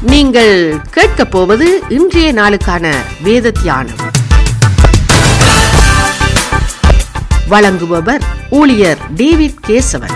நீங்கள் கேட்கப் போவது இன்றைய நாளுக்கான வேத தியானம் வழங்குபவர் ஊழியர் டேவிட் கேசவன்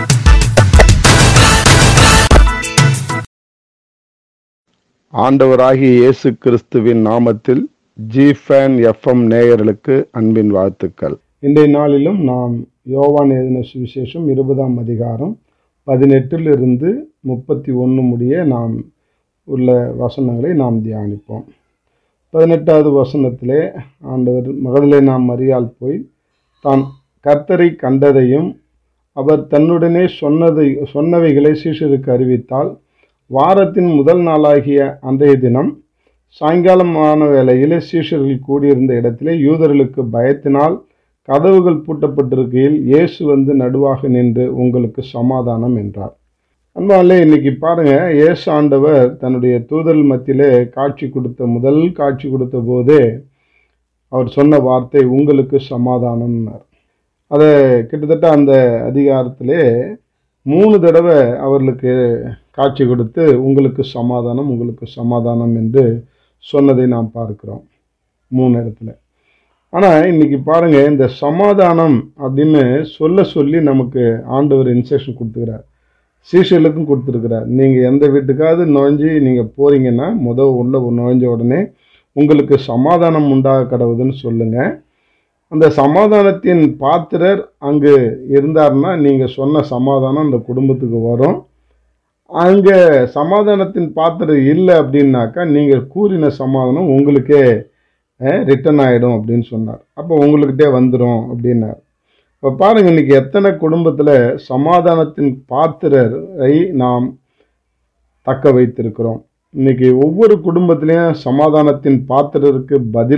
ஆண்டவராகிய இயேசு கிறிஸ்துவின் நாமத்தில் ஜிஃபேன் எஃப்எம் நேயர்களுக்கு அன்பின் வாழ்த்துக்கள் இன்றைய நாளிலும் நாம் யோவான் எழுதின சுவிசேஷம் இருபதாம் அதிகாரம் பதினெட்டிலிருந்து முப்பத்தி ஒன்று முடிய நாம் உள்ள வசனங்களை நாம் தியானிப்போம் பதினெட்டாவது வசனத்திலே ஆண்டவர் மகதிலே நாம் மரியாள் போய் தான் கர்த்தரை கண்டதையும் அவர் தன்னுடனே சொன்னதை சொன்னவைகளை சீஷருக்கு அறிவித்தால் வாரத்தின் முதல் நாளாகிய அன்றைய தினம் சாயங்காலமான வேளையிலே சீஷர்கள் கூடியிருந்த இடத்திலே யூதர்களுக்கு பயத்தினால் கதவுகள் பூட்டப்பட்டிருக்கையில் இயேசு வந்து நடுவாக நின்று உங்களுக்கு சமாதானம் என்றார் அன்பாலே இன்னைக்கு பாருங்க இயேசு ஆண்டவர் தன்னுடைய தூதல் மத்தியிலே காட்சி கொடுத்த முதல் காட்சி கொடுத்த போதே அவர் சொன்ன வார்த்தை உங்களுக்கு சமாதானம்னார் அதை கிட்டத்தட்ட அந்த அதிகாரத்திலே மூணு தடவை அவர்களுக்கு காட்சி கொடுத்து உங்களுக்கு சமாதானம் உங்களுக்கு சமாதானம் என்று சொன்னதை நாம் பார்க்கிறோம் மூணு இடத்துல ஆனால் இன்னைக்கு பாருங்க இந்த சமாதானம் அப்படின்னு சொல்ல சொல்லி நமக்கு ஆண்டவர் இன்ஸ்ட்ரக்ஷன் கொடுத்துக்கிறார் சீஷர்களுக்கும் கொடுத்துருக்கிறார் நீங்கள் எந்த வீட்டுக்காவது நுழைஞ்சி நீங்கள் போறீங்கன்னா முத உள்ள நுழைஞ்ச உடனே உங்களுக்கு சமாதானம் உண்டாக கடவுதுன்னு சொல்லுங்கள் அந்த சமாதானத்தின் பாத்திரர் அங்கு இருந்தார்னா நீங்கள் சொன்ன சமாதானம் அந்த குடும்பத்துக்கு வரும் அங்கே சமாதானத்தின் பாத்திரம் இல்லை அப்படின்னாக்கா நீங்கள் கூறின சமாதானம் உங்களுக்கே ரிட்டர்ன் ஆகிடும் அப்படின்னு சொன்னார் அப்போ உங்களுக்கிட்டே வந்துடும் அப்படின்னார் இப்போ பாருங்கள் இன்னைக்கு எத்தனை குடும்பத்தில் சமாதானத்தின் பாத்திரரை நாம் தக்க வைத்திருக்கிறோம் இன்னைக்கு ஒவ்வொரு குடும்பத்திலையும் சமாதானத்தின் பாத்திரருக்கு பதில்